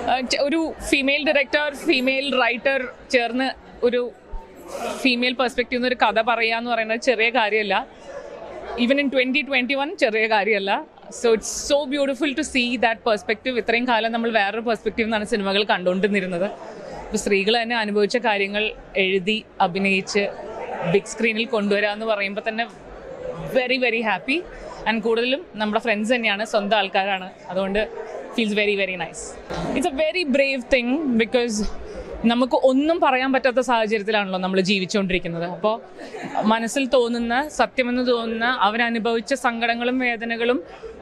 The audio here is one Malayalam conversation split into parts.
ഒരു ഫീമെയിൽ ഡയറക്ടർ ഫീമെയിൽ റൈറ്റർ ചേർന്ന് ഒരു ഫീമെയിൽ പെർസ്പെക്റ്റീവ് നിന്ന് ഒരു കഥ പറയുക എന്ന് പറയുന്നത് ചെറിയ കാര്യമല്ല even in twenty twenty one ചെറിയ കാര്യമല്ല so it's so beautiful to see that perspective ഇത്രയും കാലം നമ്മൾ വേറൊരു പെർസ്പെക്റ്റീവ് നിന്നാണ് സിനിമകൾ കണ്ടുകൊണ്ടിരുന്നത് ഇപ്പോൾ സ്ത്രീകൾ തന്നെ അനുഭവിച്ച കാര്യങ്ങൾ എഴുതി അഭിനയിച്ച് ബിഗ് സ്ക്രീനിൽ കൊണ്ടുവരിക എന്ന് പറയുമ്പോൾ തന്നെ വെരി വെരി ഹാപ്പി ആൻഡ് കൂടുതലും നമ്മുടെ ഫ്രണ്ട്സ് തന്നെയാണ് സ്വന്തം ആൾക്കാരാണ് അതുകൊണ്ട് feels very very nice it's a very brave thing because നമുക്ക് ഒന്നും പറയാൻ പറ്റാത്ത സാഹചര്യത്തിലാണല്ലോ നമ്മൾ ജീവിച്ചുകൊണ്ടിരിക്കുന്നത് അപ്പോൾ മനസ്സിൽ തോന്നുന്ന സത്യമെന്ന് തോന്നുന്ന അവരനുഭവിച്ച സങ്കടങ്ങളും വേദനകളും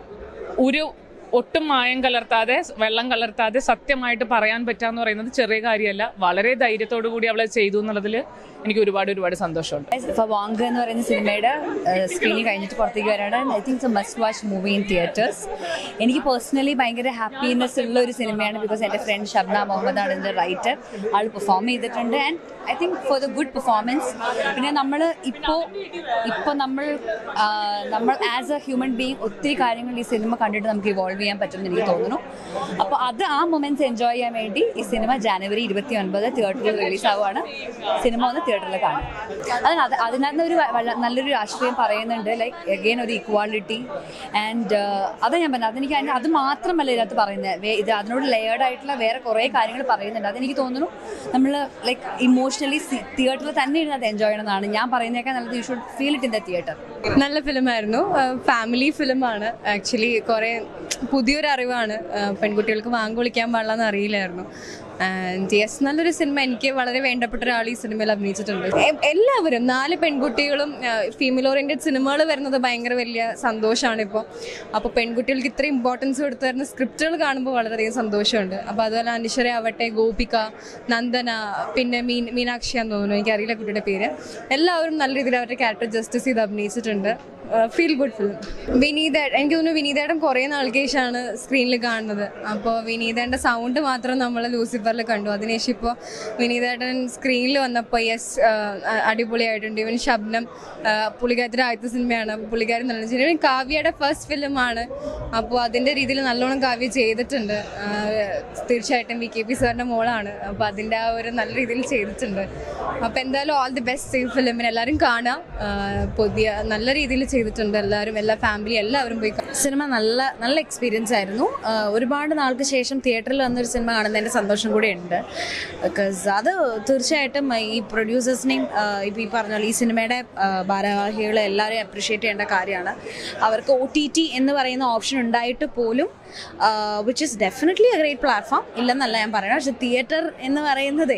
ഒരു ഒട്ടും മായം കലർത്താതെ വെള്ളം കലർത്താതെ സത്യമായിട്ട് പറയാൻ പറ്റാന്ന് പറയുന്നത് ചെറിയ കാര്യമല്ല വളരെ ധൈര്യത്തോടു കൂടി അവളെ ചെയ്തു എന്നുള്ളതിൽ എനിക്ക് ഒരുപാട് ഒരുപാട് സന്തോഷമുണ്ട് ഇപ്പോൾ വാങ്ക എന്ന് പറയുന്ന സിനിമയുടെ സ്ക്രീനിൽ കഴിഞ്ഞിട്ട് പുറത്തേക്ക് വരാണ് I think must watch movie in theatres എനിക്ക് പേഴ്സണലി ഭയങ്കര ഹാപ്പിനെസ് ഉള്ള ഒരു സിനിമയാണ് ബിക്കോസ് എൻ്റെ ഫ്രണ്ട് ഷബ്ന മുഹമ്മദ് ആണ് ഇതിൻ്റെ റൈറ്റർ ആൾ പെർഫോം ചെയ്തിട്ടുണ്ട് and I think for the good performance പിന്നെ നമ്മൾ ഇപ്പോൾ ഇപ്പോൾ നമ്മൾ ആ, നമ്മൾ ആസ് എ ഹ്യൂമൻ ബീങ് ഒത്തിരി കാര്യങ്ങൾ ഈ സിനിമ കണ്ടിട്ട് നമുക്ക് ഇവോൾവ് ചെയ്യാൻ പറ്റുമെന്ന് എനിക്ക് തോന്നുന്നു അപ്പോൾ അത് ആ മൊമെന്റ്സ് എൻജോയ് ചെയ്യാൻ വേണ്ടി ഈ സിനിമ ജാനുവരി ഇരുപത്തി ഒൻപത് തിയേറ്ററിൽ റിലീസ് ആവുകയാണ് സിനിമ ഒന്ന് തിയേറ്ററിൽ കാണും അതിന് അത് അതിനകത്ത് ഒരു വ- വള- നല്ലൊരു രാഷ്ട്രീയം പറയുന്നുണ്ട് ലൈക്ക് എഗെയിൻ ഒരു ഇക്വാളിറ്റി ആൻഡ് അതാ ഞാൻ പറഞ്ഞത് അതെനിക്ക് അതിന് അത് മാത്രമല്ല ഇതിനകത്ത് പറയുന്നത് വേ- ഇത് അതിനോട് ലെയർഡ് ആയിട്ടുള്ള വേറെ കുറേ കാര്യങ്ങൾ പറയുന്നുണ്ട് അതെനിക്ക് തോന്നുന്നു നമ്മൾ ലൈക്ക് ഇമോഷണലി തിയേറ്ററിൽ തന്നെ ഇരുന്ന് അത് എൻജോയ് ചെയ്യണമെന്നാണ് ഞാൻ പറയുന്നതൊക്കെ നല്ലത് you should feel it in the theatre നല്ല ഫിലിമായിരുന്നു ഫാമിലി ഫിലിമാണ് ആക്ച്വലി കുറേ പുതിയൊരു അറിവാണ് ആ, പെൺകുട്ടികൾക്ക് വാങ്ങ് വിളിക്കാൻ പാടില്ലെന്ന് അറിയില്ലായിരുന്നു ആൻഡ് യെസ് നല്ലൊരു സിനിമ എനിക്ക് വളരെ വേണ്ടപ്പെട്ട ഒരാൾ ഈ സിനിമയിൽ അഭിനയിച്ചിട്ടുണ്ട് എ- എല്ലാവരും നാല് പെൺകുട്ടികളും ഫീമെയിൽ ഓറിയന്റഡ് സിനിമകൾ വരുന്നത് ഭയങ്കര വലിയ സന്തോഷമാണ് ഇപ്പോൾ അപ്പോൾ പെൺകുട്ടികൾക്ക് ഇത്ര ഇമ്പോർട്ടൻസ് കൊടുത്തു വരുന്ന സ്ക്രിപ്റ്റുകൾ കാണുമ്പോൾ വളരെയധികം സന്തോഷമുണ്ട് അപ്പോൾ അതുപോലെ അനിശ്വര ആവട്ടെ ഗോപിക നന്ദന പിന്നെ മീൻ മീനാക്ഷി എന്ന് തോന്നുന്നു എനിക്കറിയില്ല കുട്ടിയുടെ പേര് എല്ലാവരും നല്ല രീതിയിൽ അവരുടെ ക്യാരക്ടർ ജസ്റ്റിസ് ചെയ്ത് അഭിനയിച്ചിട്ടുണ്ട് ഫീൽ ഗുഡ് ഫിലിം വിനീത എനിക്ക് തോന്നുന്നു വിനീതയുടെ കുറേ നാൾക്ക് ശേഷമാണ് സ്ക്രീനിൽ കാണുന്നത് അപ്പോൾ വിനീതയുടെ സൗണ്ട് മാത്രം നമ്മൾ ലൂസിഫറിൽ കണ്ടു അതിനുശേഷം ഇപ്പോൾ വിനീതേട്ടൻ സ്ക്രീനിൽ വന്നപ്പോൾ യെസ് അടിപൊളിയായിട്ടുണ്ട് ഇവൻ ശബ്നം പുള്ളിക്കാരത്തിൻ്റെ ആദ്യത്തെ സിനിമയാണ് അപ്പോൾ പുള്ളിക്കാരൻ നല്ല ചെയ്തു കാവ്യയുടെ ഫസ്റ്റ് ഫിലിമാണ് അപ്പോൾ അതിൻ്റെ രീതിയിൽ നല്ലോണം കാവ്യ ചെയ്തിട്ടുണ്ട് ആ, തീർച്ചയായിട്ടും വി കെ പി സാറിൻ്റെ മോളാണ് അപ്പോൾ അതിൻ്റെ ആ ഒരു നല്ല രീതിയിൽ ചെയ്തിട്ടുണ്ട് അപ്പോൾ എന്തായാലും ഓൾ ദി ബെസ്റ്റ് ഈ ഫിലിമിന് എല്ലാവരും കാണാം ആ, പുതിയ നല്ല രീതിയിൽ ചെയ്തിട്ടുണ്ട് എല്ലാവരും എല്ലാ ഫാമിലി എല്ലാവരും പോയി കാണാം സിനിമ നല്ല നല്ല എക്സ്പീരിയൻസ് ആയിരുന്നു ആഹ് ഒരുപാട് നാൾക്ക് ശേഷം തിയേറ്ററിൽ വന്നൊരു സിനിമ കാണുന്നതിൻ്റെ സന്തോഷം കൂടെ ഉണ്ട് ബിക്കോസ് അത് തീർച്ചയായിട്ടും ഈ പ്രൊഡ്യൂസേഴ്സിനെയും ഇപ്പോൾ ഈ പറഞ്ഞ പോലെ ഈ സിനിമയുടെ ഭാരവാഹികളെ എല്ലാവരെയും അപ്രിഷ്യേറ്റ് ചെയ്യേണ്ട കാര്യമാണ് അവർക്ക് ഒ ടി ടി എന്ന് പറയുന്ന ഓപ്ഷൻ ഉണ്ടായിട്ട് പോലും which is definitely a great platform ഇല്ലെന്നല്ല ഞാൻ പറയുന്നത് പക്ഷെ തിയേറ്റർ എന്ന് പറയുന്നത്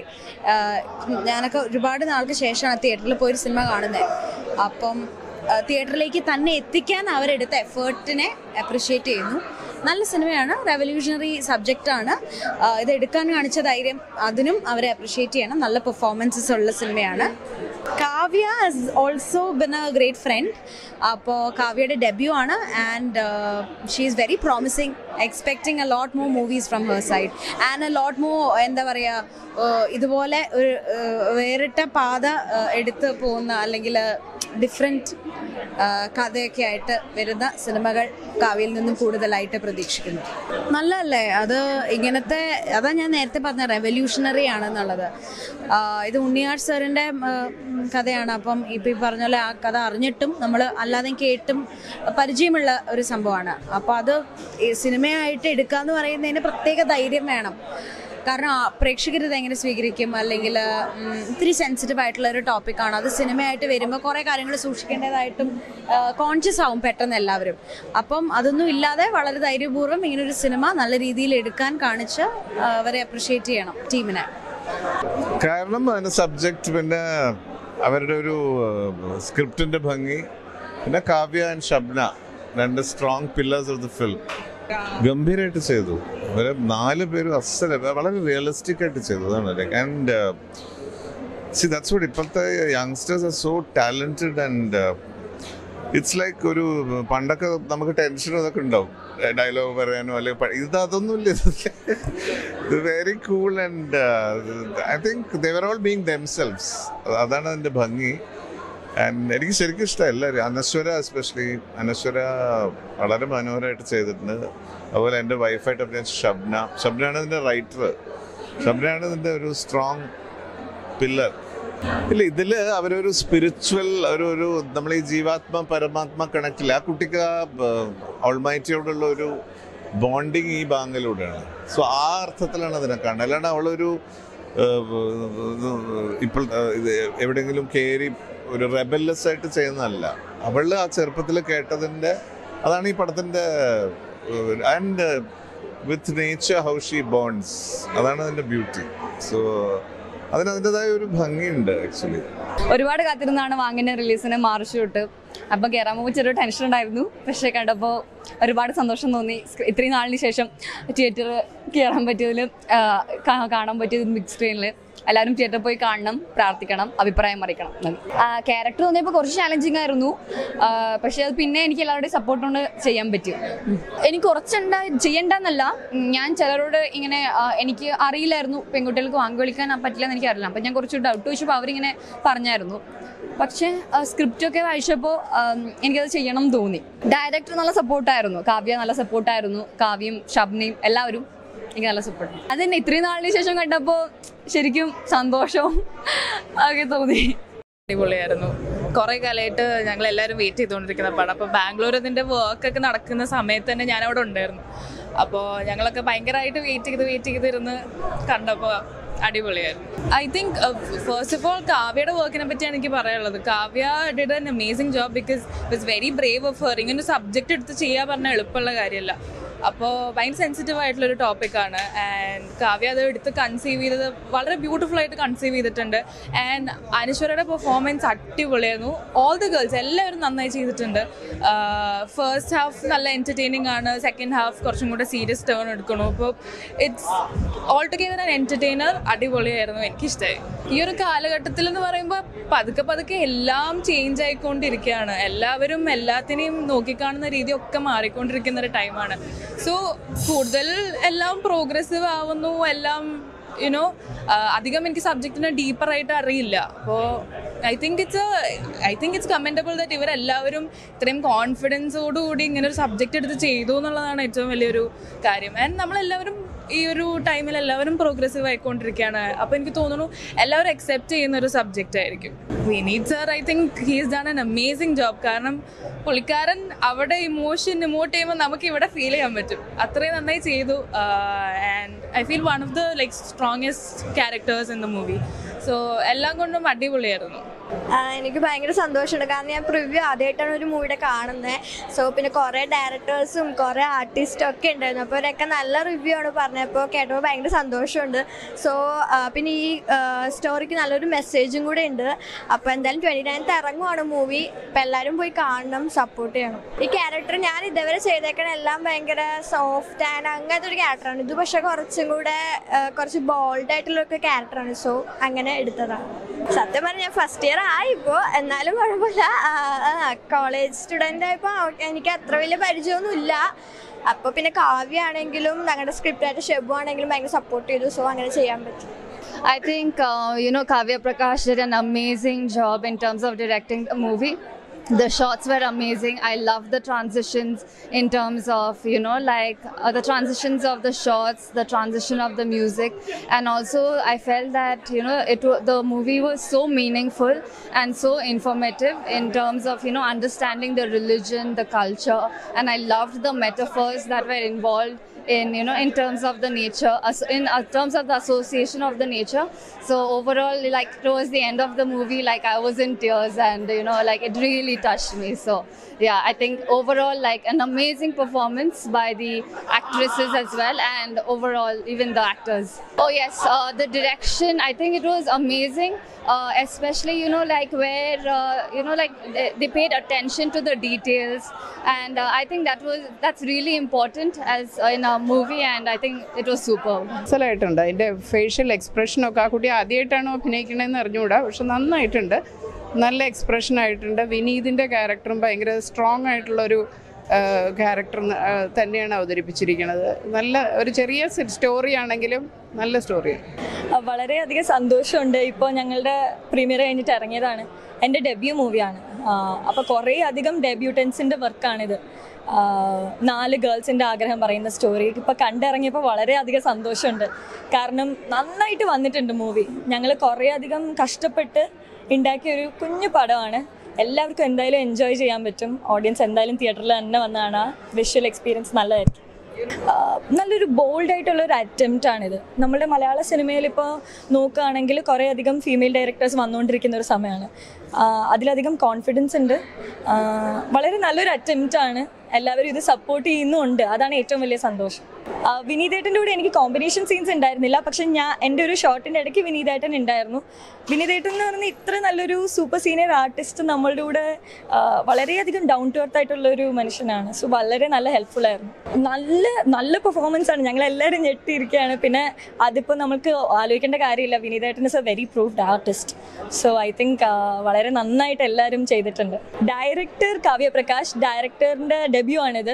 ഞാനൊക്കെ ഒരുപാട് നാൾക്ക് ശേഷമാണ് തിയേറ്ററിൽ പോയൊരു സിനിമ കാണുന്നത് അപ്പം തിയേറ്ററിലേക്ക് തന്നെ എത്തിക്കാൻ അവരെടുത്ത എഫേർട്ടിനെ അപ്രിഷ്യേറ്റ് ചെയ്യുന്നു നല്ല സിനിമയാണ് റെവല്യൂഷണറി സബ്ജക്റ്റാണ് ഇത് എടുക്കാൻ കാണിച്ച ധൈര്യം അതിനും അവരെ അപ്രിഷ്യേറ്റ് ചെയ്യണം നല്ല പെർഫോമൻസസ് ഉള്ള സിനിമയാണ് Kavya has also been a great friend അപ്പോൾ കാവ്യയുടെ ഡെബ്യൂ ആണ് and she is very promising expecting a lot more movies from her side and a lot more എന്താ പറയുക ഇതുപോലെ ഒരു ഏഹ്, വേറിട്ട പാത ഏഹ്, എടുത്ത് പോകുന്ന അല്ലെങ്കിൽ ഡിഫറെൻറ്റ് കഥയൊക്കെ ആയിട്ട് വരുന്ന സിനിമകൾ കാവ്യയിൽ നിന്നും കൂടുതലായിട്ട് പ്രതീക്ഷിക്കുന്നു നല്ലതല്ലേ അത് ഇങ്ങനത്തെ അതാ ഞാൻ നേരത്തെ പറഞ്ഞ റെവല്യൂഷണറി ആണെന്നുള്ളത് ആ, ഇത് ഉണ്ണിയാർ സാറിൻ്റെ കഥയാണ് അപ്പം ഇപ്പം ഈ പറഞ്ഞ പോലെ ആ കഥ അറിഞ്ഞിട്ടും നമ്മൾ അല്ലാതെ കേട്ടും പരിചയമുള്ള ഒരു സംഭവമാണ് അപ്പോൾ അത് ഈ സിനിമയായിട്ട് എടുക്കുക എന്ന് പറയുന്നതിന് പ്രത്യേക ധൈര്യം വേണം കാരണം ആ പ്രേക്ഷകർ ഇത് എങ്ങനെ സ്വീകരിക്കും അല്ലെങ്കിൽ ഉം, ഇത്തിരി സെൻസിറ്റീവ് ആയിട്ടുള്ള ഒരു ടോപ്പിക്കാണ് അത് സിനിമയായിട്ട് വരുമ്പോൾ കുറേ കാര്യങ്ങൾ സൂക്ഷിക്കേണ്ടതായിട്ടും കോൺഷ്യസ് ആവും പെട്ടെന്ന് എല്ലാവരും അപ്പം അതൊന്നും ഇല്ലാതെ വളരെ ധൈര്യപൂർവ്വം ഇങ്ങനൊരു സിനിമ നല്ല രീതിയിൽ എടുക്കാൻ കാണിച്ച് ആ, അവരെ അപ്രിഷ്യേറ്റ് ചെയ്യണം ടീമിനെ കാരണം അതിന്റെ സബ്ജക്റ്റ് പിന്നെ അവരുടെ ഒരു സ്ക്രിപ്റ്റിന്റെ ഭംഗി പിന്നെ കാവ്യ ആൻഡ് ഷബ്ന രണ്ട് strong pillars of the film ഗംഭീരമായിട്ട് ചെയ്തു അവരെ നാല് പേരും അസല വളരെ റിയലിസ്റ്റിക് ആയിട്ട് ചെയ്തു അതാണ് ആൻഡ് സി ദാറ്റ്സ് വോട്ട് ഇപ്പോഴത്തെ youngsters are so talented and it's like ഒരു പണ്ടൊക്കെ നമുക്ക് ടെൻഷനും ഇതൊക്കെ ഉണ്ടാവും ഡയലോഗ് പറയാനോ അല്ലെങ്കിൽ പ- ഇത് അതൊന്നുമില്ല ഇത് very cool and I think they're all being themselves അതാണ് അതിൻ്റെ ഭംഗി ആൻഡ് എനിക്ക് ശരിക്കും ഇഷ്ടം എല്ലാവരും അനശ്വര എസ്പെഷ്യലി അനശ്വര വളരെ മനോഹരമായിട്ട് ചെയ്തിട്ടുണ്ട് അതുപോലെ എൻ്റെ വൈഫായിട്ട് അഭിനയിച്ച ഷബ്ന ഷബ്നയാണ് ഇതിൻ്റെ റൈറ്റർ ഷബ്നയാണ് ഇതിൻ്റെ ഒരു സ്ട്രോങ് പില്ലർ ഇല്ല ഇതിൽ അവരൊരു സ്പിരിച്വൽ ഒരു ഒരു നമ്മൾ ഈ ജീവാത്മ പരമാത്മ കണക്റ്റില്ല ആ കുട്ടിക്ക് ആ ഓൾമൈറ്റിയോടുള്ള ഒരു ബോണ്ടിങ് ഈ ബാങ്കിലൂടെയാണ് സോ ആ അർത്ഥത്തിലാണ് അതിനെ കാണുന്നത് അല്ലാണ്ട് അവളൊരു ഏഹ്, ഇത് ഇപ്പോൾ ഏഹ്, ഇത് എവിടെയെങ്കിലും കയറി ഒരു റെബല്ലസ് ആയിട്ട് ചെയ്യുന്നതല്ല അവള് ആ ചെറുപ്പത്തിൽ കേട്ടതിൻ്റെ അതാണ് ഈ പടത്തിൻ്റെ and with nature how she bonds അതാണ് അതിൻ്റെ ബ്യൂട്ടി സോ അതിന് അതിൻ്റെതായ ഒരു ഭംഗിയുണ്ട് ആക്ച്വലി ഒരുപാട് കാത്തിരുന്നാണ് വാങ്ങിന്റെ റിലീസിന് മാർച്ച് തൊട്ട് അപ്പം കയറാൻ പോകുമ്പോൾ ചെറിയ ടെൻഷൻ ഉണ്ടായിരുന്നു പക്ഷേ കണ്ടപ്പോൾ ഒരുപാട് സന്തോഷം തോന്നി സ്ക്രീ- ഇത്രയും നാളിന് ശേഷം തിയേറ്റർ കയറാൻ പറ്റിയതിൽ കാണാൻ പറ്റിയത് ബിഗ് സ്ക്രീനിൽ എല്ലാവരും തിയേറ്ററിൽ പോയി കാണണം പ്രാർത്ഥിക്കണം അഭിപ്രായം അറിയിക്കണം ക്യാരക്ടർ തോന്നിയപ്പോൾ കുറച്ച് ചാലഞ്ചിങ് ആയിരുന്നു ആ, പക്ഷേ അത് പിന്നെ എനിക്ക് എല്ലാവരുടെയും സപ്പോർട്ട് കൊണ്ട് ചെയ്യാൻ പറ്റും എനിക്ക് കുറച്ചുണ്ട ചെയ്യണ്ടെന്നല്ല ഉം, ഞാൻ ചിലരോട് ഇങ്ങനെ ആ, എനിക്ക് അറിയില്ലായിരുന്നു പെൺകുട്ടികൾക്ക് വാങ്ങി വിളിക്കാൻ പറ്റില്ല എന്ന് എനിക്കറിയില്ല അപ്പം ഞാൻ കുറച്ച് ഡൗട്ട് ചോദിച്ചപ്പോൾ അവരിങ്ങനെ പറഞ്ഞായിരുന്നു പക്ഷേ സ്ക്രിപ്റ്റൊക്കെ വായിച്ചപ്പോൾ എനിക്കത് ചെയ്യണം എന്ന് തോന്നി ഡയറക്ടർ നല്ല സപ്പോർട്ടായിരുന്നു കാവ്യ നല്ല സപ്പോർട്ടായിരുന്നു കാവ്യയും ഷബ്നയും എല്ലാവരും എനിക്ക് നല്ല സപ്പോർട്ട് അത് തന്നെ ഇത്രയും നാളിന് ശേഷം കണ്ടപ്പോൾ ശരിക്കും സന്തോഷവും ഒക്കെ തോന്നി അടിപൊളിയായിരുന്നു കുറെ കാലമായിട്ട് ഞങ്ങൾ എല്ലാവരും വെയിറ്റ് ചെയ്തുകൊണ്ടിരിക്കുന്ന പടം അപ്പോൾ ബാംഗ്ലൂർ ഇതിൻ്റെ വർക്കൊക്കെ നടക്കുന്ന സമയത്ത് തന്നെ ഞാൻ അവിടെ ഉണ്ടായിരുന്നു അപ്പോൾ ഞങ്ങളൊക്കെ ഭയങ്കരമായിട്ട് വെയിറ്റ് ചെയ്ത് വെയിറ്റ് ചെയ്തിരുന്ന് കണ്ടപ്പോൾ അടിപൊളിയായിരുന്നു I think first of all കാവ്യയുടെ വർക്കിനെ പറ്റിയാണ് എനിക്ക് പറയാനുള്ളത് Kavya did an amazing job because it's very brave of her ഇങ്ങനെ ഒരു സബ്ജക്റ്റ് എടുത്ത് ചെയ്യാൻ പറഞ്ഞാൽ എളുപ്പമുള്ള കാര്യമല്ല അപ്പോൾ ഭയങ്കര സെൻസിറ്റീവ് ആയിട്ടുള്ളൊരു ടോപ്പിക്കാണ് ആൻഡ് കാവ്യ അത് എടുത്ത് കൺസീവ് ചെയ്തത് വളരെ ബ്യൂട്ടിഫുൾ ആയിട്ട് കൺസീവ് ചെയ്തിട്ടുണ്ട് ആൻഡ് അനശ്വരയുടെ പെർഫോമൻസ് അടിപൊളിയായിരുന്നു ഓൾ ദി ഗേൾസ് എല്ലാവരും നന്നായി ചെയ്തിട്ടുണ്ട് ഫസ്റ്റ് ഹാഫ് നല്ല എൻ്റർടൈനിങ് ആണ് സെക്കൻഡ് ഹാഫ് കുറച്ചും കൂടെ സീരിയസ് ടേൺ എടുക്കണു അപ്പോൾ it's all together an entertainer അടിപൊളിയായിരുന്നു എനിക്കിഷ്ടമായി ഈ ഒരു കാലഘട്ടത്തിൽ എന്ന് പറയുമ്പോൾ പതുക്കെ പതുക്കെ എല്ലാം ചേഞ്ച് ആയിക്കൊണ്ടിരിക്കുകയാണ് എല്ലാവരും എല്ലാത്തിനെയും നോക്കിക്കാണുന്ന രീതി ഒക്കെ മാറിക്കൊണ്ടിരിക്കുന്ന ഒരു ടൈമാണ് സോ കൂടുതൽ എല്ലാം പ്രോഗ്രസീവ് ആവുന്നു എല്ലാം യുനോ അധികം എനിക്ക് സബ്ജക്റ്റിനെ ഡീപ്പറായിട്ട് അറിയില്ല അപ്പോൾ I think it's I think it's commendable that ഇവരെല്ലാവരും ഇത്രയും കോൺഫിഡൻസോടുകൂടി ഇങ്ങനെ ഒരു സബ്ജക്റ്റ് എടുത്ത് ചെയ്തു എന്നുള്ളതാണ് ഏറ്റവും വലിയൊരു കാര്യം ആൻഡ് നമ്മളെല്ലാവരും ഈ ഒരു ടൈമിൽ എല്ലാവരും പ്രോഗ്രസീവ് ആയിക്കൊണ്ടിരിക്കുകയാണ് അപ്പോൾ എനിക്ക് തോന്നുന്നു എല്ലാവരും അക്സെപ്റ്റ് ചെയ്യുന്ന ഒരു സബ്ജക്റ്റ് ആയിരിക്കും Vineeth sir I think he's done an amazing job കാരണം പുള്ളിക്കാരൻ അവിടെ ഇമോഷൻ ഇമോട്ട് ചെയ്യുമ്പോൾ നമുക്ക് ഇവിടെ ഫീൽ ചെയ്യാൻ പറ്റും അത്രയും നന്നായി ചെയ്തു and I feel one of the like strongest characters in the movie so എല്ലാം കൊണ്ടും അടിപൊളിയായിരുന്നു ആ, എനിക്ക് ഭയങ്കര സന്തോഷമുണ്ട് കാരണം ഞാൻ പ്രിവ്യൂ ആദ്യമായിട്ടാണ് ഒരു മൂവിയുടെ കാണുന്നത് സോ പിന്നെ കുറേ ഡയറക്ടേഴ്സും കുറേ ആർട്ടിസ്റ്റും ഒക്കെ ഉണ്ടായിരുന്നു അപ്പോൾ അവരൊക്കെ നല്ല റിവ്യൂ ആണ് പറഞ്ഞപ്പോൾ കേട്ടപ്പോൾ ഭയങ്കര സന്തോഷമുണ്ട് സോ പിന്നെ ഈ സ്റ്റോറിക്ക് നല്ലൊരു മെസ്സേജും കൂടെ ഉണ്ട് അപ്പോൾ എന്തായാലും ട്വൻറ്റി നയൻത്ത് ഇറങ്ങുവാണ് മൂവി അപ്പോൾ എല്ലാവരും പോയി കാണണം സപ്പോർട്ട് ചെയ്യണം ഈ ക്യാരക്ടർ ഞാൻ ഇതുവരെ ചെയ്തേക്കണ എല്ലാം ഭയങ്കര സോഫ്റ്റ് ആൻഡ് അങ്ങനത്തെ ഒരു ക്യാരക്ടറാണ് ഇത് പക്ഷേ കുറച്ചും കൂടെ ആ, കുറച്ച് ബോൾഡ് ആയിട്ടുള്ള ഒരു ക്യാരക്ടറാണ് സോ അങ്ങനെ എടുത്തതാണ് സത്യം പറഞ്ഞാൽ ഞാൻ ഫസ്റ്റ് ഇയർ ആയി ഇപ്പോൾ എന്നാലും കുഴപ്പമില്ല കോളേജ് സ്റ്റുഡൻ്റ് ആയപ്പോൾ എനിക്ക് അത്ര വലിയ പരിചയമൊന്നും ഇല്ല അപ്പോൾ പിന്നെ കാവ്യ ആണെങ്കിലും ഞങ്ങളുടെ സ്ക്രിപ്റ്റ് ആയിട്ട് ഷെബു ആണെങ്കിലും ഭയങ്കര സപ്പോർട്ട് ചെയ്തു സോ അങ്ങനെ ചെയ്യാൻ പറ്റി I think, uh, you know, Kavya Prakash did an amazing job in terms of directing the movie. The shots were amazing. I love the transitions in terms of, you know, like uh, the transitions of the shots, the transition of the music. And also, I felt that, you know, it wa- the movie was so meaningful and so informative in terms of, you know, understanding the religion, the culture. And I loved the metaphors that were involved in you know in terms of the nature as in uh, terms of the association of the nature so overall like towards the end of the movie like i was in tears and you know like it really touched me so yeah i think overall like an amazing performance by the actresses as well and overall even the actors oh yes uh, the direction i think it was amazing uh, especially you know like where uh, you know like they, they paid attention to the details and uh, i think that was that's really important as uh, in a movie and i think it was superb മനസ്സിലായിട്ടുണ്ട് അതിൻ്റെ ഫേഷ്യൽ എക്സ്പ്രഷനൊക്കെ ആ കുട്ടി ആദ്യമായിട്ടാണോ അഭിനയിക്കണതെന്ന് അറിഞ്ഞുകൂടാ പക്ഷെ നന്നായിട്ടുണ്ട് നല്ല എക്സ്പ്രഷൻ ആയിട്ടുണ്ട് വിനീതിൻ്റെ ക്യാരക്ടറും ഭയങ്കര സ്ട്രോങ് ആയിട്ടുള്ളൊരു ക്യാരക്ടർ തന്നെയാണ് അവതരിപ്പിച്ചിരിക്കുന്നത് നല്ല ഒരു ചെറിയ സ്റ്റോറി ആണെങ്കിലും നല്ല സ്റ്റോറിയാണ് അഹ് വളരെയധികം സന്തോഷമുണ്ട് ഇപ്പോൾ ഞങ്ങളുടെ പ്രീമിയർ കഴിഞ്ഞിട്ട് ഇറങ്ങിയതാണ് എൻ്റെ ഡെബ്യൂ മൂവിയാണ് അപ്പോൾ കുറേ അധികം ഡെബ്യൂട്ടൻസിൻ്റെ വർക്കാണിത് ആഹ് നാല് ഗേൾസിൻ്റെ ആഗ്രഹം പറയുന്ന സ്റ്റോറി ഇപ്പോൾ കണ്ടിറങ്ങിയപ്പോൾ വളരെയധികം സന്തോഷമുണ്ട് കാരണം നന്നായിട്ട് വന്നിട്ടുണ്ട് മൂവി ഞങ്ങൾ കുറേ അധികം കഷ്ടപ്പെട്ട് ഉണ്ടാക്കിയ ഒരു കുഞ്ഞു പടമാണ് എല്ലാവർക്കും എന്തായാലും എൻജോയ് ചെയ്യാൻ പറ്റും ഓഡിയൻസ് എന്തായാലും തിയേറ്ററിൽ തന്നെ വന്ന് കാണാം വിഷ്വൽ എക്സ്പീരിയൻസ് നല്ലതായിരിക്കും ആഹ് നല്ലൊരു ബോൾഡ് ആയിട്ടുള്ള ഒരു അറ്റംപ്റ്റ് ആണിത് നമ്മുടെ മലയാള സിനിമയിൽ ഇപ്പോൾ നോക്കുകയാണെങ്കിൽ കുറേ അധികം ഫീമെയിൽ ഡയറക്ടേഴ്സ് വന്നുകൊണ്ടിരിക്കുന്ന ഒരു സമയമാണ് ആഹ് അതിലധികം കോൺഫിഡൻസ് ഉണ്ട് ആഹ് വളരെ നല്ലൊരു അറ്റംപ്റ്റ് ആണ് എല്ലാവരും ഇത് സപ്പോർട്ട് ചെയ്യുന്നുമുണ്ട് അതാണ് ഏറ്റവും വലിയ സന്തോഷം ആഹ് വിനീതേട്ടൻ്റെ കൂടെ എനിക്ക് കോമ്പിനേഷൻ സീൻസ് ഉണ്ടായിരുന്നില്ല പക്ഷെ ഞാൻ എൻ്റെ ഒരു ഷോട്ടിൻ്റെ ഇടയ്ക്ക് വിനീതേട്ടൻ ഉണ്ടായിരുന്നു വിനീതേട്ടൻ എന്ന് പറഞ്ഞാൽ ഇത്ര നല്ലൊരു സൂപ്പർ സീനിയർ ആർട്ടിസ്റ്റ് നമ്മളുടെ കൂടെ ആഹ് വളരെയധികം ഡൗൺ ടു എർത്ത് ആയിട്ടുള്ള ഒരു മനുഷ്യനാണ് സോ വളരെ നല്ല ഹെൽപ്ഫുൾ ആയിരുന്നു നല്ല നല്ല പെർഫോമൻസ് ആണ് ഞങ്ങൾ എല്ലാവരും ഞെട്ടിയിരിക്കുകയാണ് പിന്നെ അതിപ്പോൾ നമുക്ക് ആലോചിക്കേണ്ട കാര്യമില്ല വിനീതേട്ടൻ is a very proved artist so I think വളരെ നന്നായിട്ട് എല്ലാവരും ചെയ്തിട്ടുണ്ട് ഡയറക്ടർ കാവ്യപ്രകാശ് ഡയറക്ടറിൻ്റെ ഡെബ്യൂ ആണിത്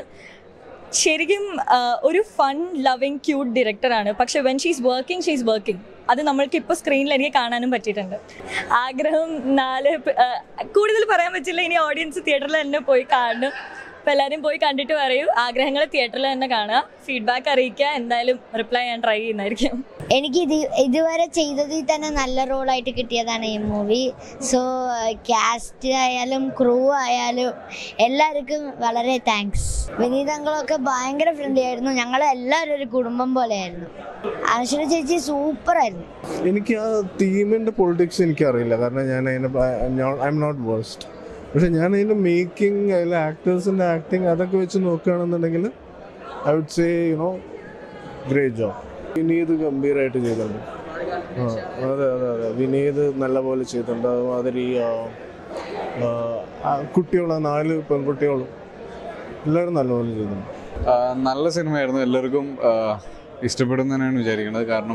ശരിക്കും ആ, ഒരു ഫൺ ലവിങ് ക്യൂട്ട് ഡയറക്ടറാണ് പക്ഷെ when she's working she's working അത് നമ്മൾക്ക് ഇപ്പോൾ സ്ക്രീനിൽ എനിക്ക് കാണാനും പറ്റിയിട്ടുണ്ട് ആഗ്രഹം നാല് പ- ആ, കൂടുതൽ പറയാൻ പറ്റില്ല ഇനി ഓഡിയൻസ് തിയേറ്ററിൽ തന്നെ പോയി കാണും അപ്പോൾ എല്ലാവരും പോയി കണ്ടിട്ട് പറയൂ ആഗ്രഹങ്ങൾ തിയേറ്ററിൽ തന്നെ കാണുക ഫീഡ്ബാക്ക് അറിയിക്കുക എന്തായാലും റിപ്ലൈ ചെയ്യാൻ ട്രൈ ചെയ്യുന്നതായിരിക്കും എനിക്ക് ഇത് ഇതുവരെ ചെയ്തതിൽ തന്നെ നല്ല റോളായിട്ട് കിട്ടിയതാണ് ഈ മൂവി സോ കാസ്റ്റ് ആയാലും ക്രൂ ആയാലും എല്ലാവർക്കും വളരെ താങ്ക്സ് വിനീതങ്ങളൊക്കെ ഭയങ്കര ഫ്രണ്ട്ലി ആയിരുന്നു ഞങ്ങൾ എല്ലാവരും ഒരു കുടുംബം പോലെയായിരുന്നു അനശ്വര ചേച്ചി സൂപ്പറായിരുന്നു എനിക്ക് ആ തീമിൻ്റെ പൊളിറ്റിക്സ് എനിക്കറിയില്ല കാരണം ഞാൻ അതിനെ ഐ എം നോട്ട് വേഴ്സ്റ്റ് പക്ഷെ ഞാൻ അതിൻ്റെ മേക്കിംഗ് അതിലെ ആക്ടേഴ്സിൻ്റെ ആക്ടിങ് അതൊക്കെ വെച്ച് നോക്കുകയാണെന്നുണ്ടെങ്കിൽ I would say you know great job Vineeth ഗംഭീരമായിട്ട് ചെയ്തിട്ടുണ്ട് ആ അതെ അതെ അതെ വിനീത് നല്ലപോലെ ചെയ്തിട്ടുണ്ട് അതുമാതിരി ആ, ആ, ആ കുട്ടികൾ നാല് പെൺകുട്ടികളും എല്ലാവരും നല്ലപോലെ ചെയ്തിട്ടുണ്ട് ആ, നല്ല സിനിമയായിരുന്നു എല്ലാവർക്കും ആ, ഇഷ്ടപ്പെടുന്നതിനാണ് വിചാരിക്കുന്നത് കാരണം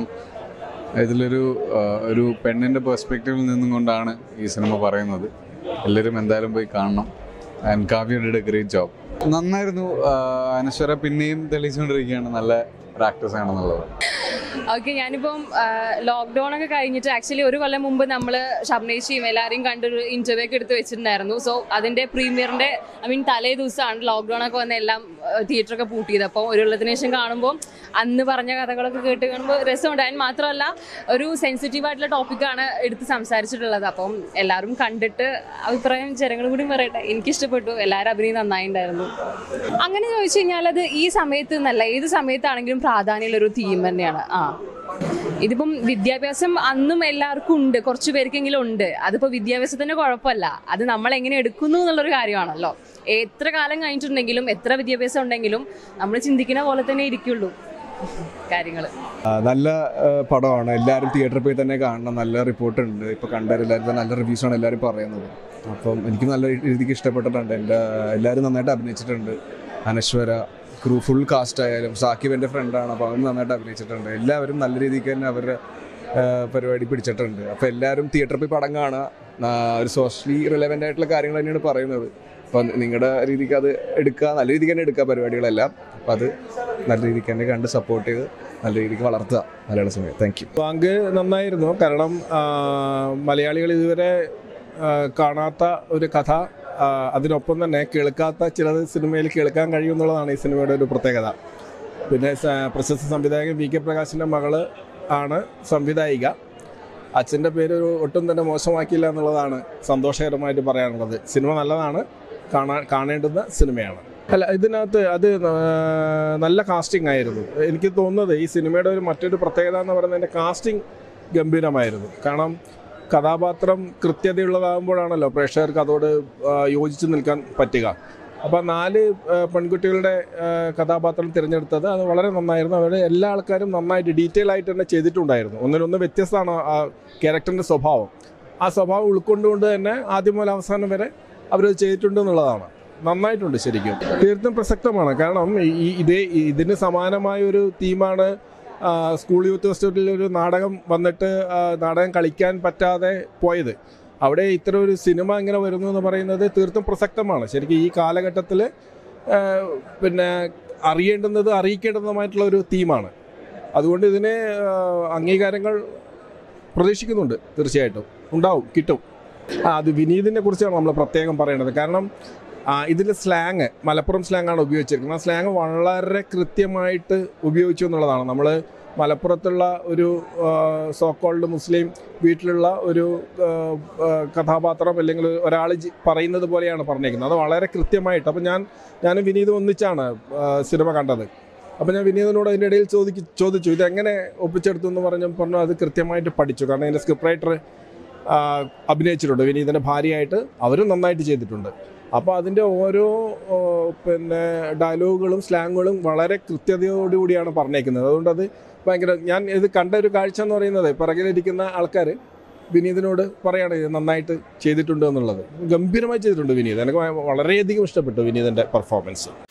ഇതിലൊരു ആ, ഒരു പെണ്ണിൻ്റെ പെർസ്പെക്റ്റീവിൽ നിന്നും കൊണ്ടാണ് ഈ സിനിമ പറയുന്നത് എല്ലാവരും എന്തായാലും പോയി കാണണം and Kavya did a great job നന്നായിരുന്നു ആ, അനശ്വര പിന്നെയും തെളിയിച്ചുകൊണ്ടിരിക്കുകയാണ് നല്ല ഒരു ആക്ട്രസ് ആണെന്നുള്ളത് ഓക്കെ ഞാനിപ്പം ലോക്ക്ഡൗൺ ഒക്കെ കഴിഞ്ഞിട്ട് ആക്ച്വലി ഒരു കൊല്ലം മുമ്പ് നമ്മൾ ഷബ്നേഷിയും എല്ലാവരെയും കണ്ടൊരു ഇന്റർവ്യൂ ഒക്കെ എടുത്ത് വെച്ചിട്ടുണ്ടായിരുന്നു സോ അതിന്റെ പ്രീമിയറിന്റെ ഐ മീൻ തലേ ദിവസമാണ് ലോക്ക്ഡൗൺ ഒക്കെ വന്ന എല്ലാം തിയേറ്റർ ഒക്കെ പൂട്ടിയത് അപ്പോൾ ഒരു കൊല്ലത്തിന് ശേഷം കാണുമ്പോൾ അന്ന് പറഞ്ഞ കഥകളൊക്കെ കേട്ട് കാണുമ്പോൾ രസമുണ്ട് അതിന് മാത്രമല്ല ഒരു സെൻസിറ്റീവ് ആയിട്ടുള്ള ടോപ്പിക്കാണ് എടുത്ത് സംസാരിച്ചിട്ടുള്ളത് അപ്പം എല്ലാവരും കണ്ടിട്ട് അഭിപ്രായം ജനങ്ങളും കൂടി പറയട്ടെ എനിക്കിഷ്ടപ്പെട്ടു എല്ലാവരും അഭിനയം നന്നായിട്ടുണ്ടായിരുന്നു അങ്ങനെ ചോദിച്ചു കഴിഞ്ഞാൽ അത് ഈ സമയത്ത് എന്നല്ല ഏത് സമയത്താണെങ്കിലും പ്രാധാന്യമുള്ള ഒരു തീം തന്നെയാണ് ആ ഇതിപ്പം വിദ്യാഭ്യാസം അന്നും എല്ലാവർക്കും ഉണ്ട് കുറച്ച് പേർക്കെങ്കിലും ഉണ്ട് അതിപ്പോൾ വിദ്യാഭ്യാസത്തിന്റെ കുഴപ്പമല്ല അത് നമ്മൾ എങ്ങനെ എടുക്കുന്നു എന്നുള്ളൊരു കാര്യമാണല്ലോ എത്ര കാലം കഴിഞ്ഞിട്ടുണ്ടെങ്കിലും എത്ര വിദ്യാഭ്യാസം ഉണ്ടെങ്കിലും നമ്മൾ ചിന്തിക്കുന്ന പോലെ തന്നെ ഇരിക്കുള്ളൂ കാര്യങ്ങൾ ആ, നല്ല ആ, പടമാണ് എല്ലാവരും തിയേറ്ററിൽ പോയി തന്നെ കാണണം നല്ല റിപ്പോർട്ട് ഉണ്ട് ഇപ്പോൾ കണ്ടവരെല്ലാവരും നല്ല റിവ്യൂസ് ആണ് എല്ലാവരും പറയുന്നത് അപ്പം എനിക്ക് നല്ല രീതിക്ക് ഇഷ്ടപ്പെട്ടിട്ടുണ്ട് എൻ്റെ എല്ലാവരും നന്നായിട്ട് അഭിനയിച്ചിട്ടുണ്ട് അനശ്വര ക്രൂ ഫുൾ കാസ്റ്റ് ആയാലും സാക്കിബ് എൻ്റെ ഫ്രണ്ടാണ് അപ്പോൾ അവൻ നന്നായിട്ട് അഭിനയിച്ചിട്ടുണ്ട് എല്ലാവരും നല്ല രീതിക്ക് തന്നെ അവരുടെ ആ, പരിപാടി പിടിച്ചിട്ടുണ്ട് അപ്പോൾ എല്ലാവരും തിയേറ്ററിൽ പോയി പടം കാണുക ആ, ഒരു സോഷ്യലി റിലവൻ്റ് ആയിട്ടുള്ള കാര്യങ്ങൾ തന്നെയാണ് പറയുന്നത് അപ്പം നിങ്ങളുടെ രീതിക്ക് അത് എടുക്കുക നല്ല രീതിക്ക് തന്നെ എടുക്കുക പരിപാടികളെല്ലാം അപ്പം അത് നല്ല രീതിക്ക് തന്നെ കണ്ട് സപ്പോർട്ട് ചെയ്ത് നല്ല രീതിക്ക് വളർത്തുക മലയാള സിനിമ താങ്ക് യു ബാങ്ക് നന്നായിരുന്നു കാരണം ആ, മലയാളികൾ ഇതുവരെ ആ, കാണാത്ത ഒരു കഥ ആ, അതിനൊപ്പം തന്നെ കേൾക്കാത്ത ചിലത് സിനിമയിൽ കേൾക്കാൻ കഴിയും എന്നുള്ളതാണ് ഈ സിനിമയുടെ ഒരു പ്രത്യേകത പിന്നെ സ- പ്രശസ്ത സംവിധായകൻ വി കെ പ്രകാശിൻ്റെ മകള് ആണ് സംവിധായിക അച്ഛൻ്റെ പേര് ഒരു ഒട്ടും തന്നെ മോശമാക്കിയില്ല എന്നുള്ളതാണ് സന്തോഷകരമായിട്ട് പറയാനുള്ളത് സിനിമ നല്ലതാണ് കാണാൻ കാണേണ്ടുന്ന സിനിമയാണ് അല്ല ഇതിനകത്ത് അത് ആ, നല്ല കാസ്റ്റിംഗ് ആയിരുന്നു എനിക്ക് തോന്നുന്നത് ഈ സിനിമയുടെ ഒരു മറ്റൊരു പ്രത്യേകത എന്ന് പറയുന്നത് എൻ്റെ കാസ്റ്റിംഗ് ഗംഭീരമായിരുന്നു കാരണം കഥാപാത്രം കൃത്യതയുള്ളതാകുമ്പോഴാണല്ലോ പ്രേക്ഷകർക്ക് അതോട് ആ, യോജിച്ച് നിൽക്കാൻ പറ്റുക അപ്പോൾ നാല് ആ, പെൺകുട്ടികളുടെ ആ, കഥാപാത്രം തിരഞ്ഞെടുത്തത് അത് വളരെ നന്നായിരുന്നു അവരുടെ എല്ലാ ആൾക്കാരും നന്നായിട്ട് ഡീറ്റെയിൽ ആയിട്ട് തന്നെ ചെയ്തിട്ടുണ്ടായിരുന്നു ഒന്നിനൊന്ന് വ്യത്യസ്തമാണ് ആ ക്യാരക്ടറിൻ്റെ സ്വഭാവം ആ സ്വഭാവം ഉൾക്കൊണ്ടുകൊണ്ട് തന്നെ ആദ്യം മുതൽ അവസാനം വരെ അവരത് ചെയ്തിട്ടുണ്ട് എന്നുള്ളതാണ് നന്നായിട്ടുണ്ട് ശരിക്കും തീർത്തും പ്രസക്തമാണ് കാരണം ഈ ഇതേ ഇതിന് സമാനമായ ഒരു തീമാണ് ആ, സ്കൂൾ യൂത്ത് ഫെസ്റ്റിവലിൽ ഒരു നാടകം വന്നിട്ട് ആ, നാടകം കളിക്കാൻ പറ്റാതെ പോയത് അവിടെ ഇത്തരം ഒരു സിനിമ ഇങ്ങനെ വരുന്നു എന്ന് പറയുന്നത് തീർത്തും പ്രസക്തമാണ് ശരിക്കും ഈ കാലഘട്ടത്തിൽ ആ, പിന്നെ അറിയേണ്ടുന്നത് അറിയിക്കേണ്ടുന്നതുമായിട്ടുള്ള ഒരു തീമാണ് അതുകൊണ്ട് ഇതിന് ആ, അംഗീകാരങ്ങൾ പ്രതീക്ഷിക്കുന്നുണ്ട് തീർച്ചയായിട്ടും ഉണ്ടാവും കിട്ടും ആ അത് വിനീതിനെ കുറിച്ചാണ് നമ്മൾ പ്രത്യേകം പറയേണ്ടത് കാരണം ഇതിൽ സ്ലാങ് മലപ്പുറം സ്ലാങ് ആണ് ഉപയോഗിച്ചിരിക്കുന്നത് ആ സ്ലാങ് വളരെ കൃത്യമായിട്ട് ഉപയോഗിച്ചു എന്നുള്ളതാണ് നമ്മൾ മലപ്പുറത്തുള്ള ഒരു സോക്കോൾഡ് മുസ്ലിം വീട്ടിലുള്ള ഒരു ആ, ആ, കഥാപാത്രം അല്ലെങ്കിൽ ഒരാൾ പറയുന്നത് പോലെയാണ് പറഞ്ഞേക്കുന്നത് അത് വളരെ കൃത്യമായിട്ട് അപ്പം ഞാൻ ഞാനും വിനീതും ഒന്നിച്ചാണ് ആ, സിനിമ കണ്ടത് അപ്പോൾ ഞാൻ വിനീതനോട് അതിൻ്റെ ഇടയിൽ ചോദിക്ക് ചോദിച്ചു ഇതെങ്ങനെ ഒപ്പിച്ചെടുത്തു എന്ന് പറഞ്ഞു പറഞ്ഞു അത് കൃത്യമായിട്ട് പഠിച്ചു കാരണം അതിൻ്റെ സ്ക്രിപ്റ്റ് റൈറ്റർ അഭിനയിച്ചിട്ടുണ്ട് വിനീതൻ്റെ ഭാര്യയായിട്ട് അവരും നന്നായിട്ട് ചെയ്തിട്ടുണ്ട് അപ്പോൾ അതിൻ്റെ ഓരോ ഓ, പിന്നെ ഡയലോഗുകളും സ്ലാങ്ങുകളും വളരെ കൃത്യതയോടുകൂടിയാണ് പറഞ്ഞേക്കുന്നത് അതുകൊണ്ട് അത് ഭയങ്കര ഞാൻ ഇത് കണ്ട ഒരു കാഴ്ച എന്ന് പറയുന്നത് പിറകിലിരിക്കുന്ന ആൾക്കാർ വിനീതിനോട് പറയാണ് ഇത് നന്നായിട്ട് ചെയ്തിട്ടുണ്ട് എന്നുള്ളത് ഗംഭീരമായി ചെയ്തിട്ടുണ്ട് വിനീത് എനിക്ക് വളരെയധികം ഇഷ്ടപ്പെട്ടു വിനീതിൻ്റെ പെർഫോമൻസ്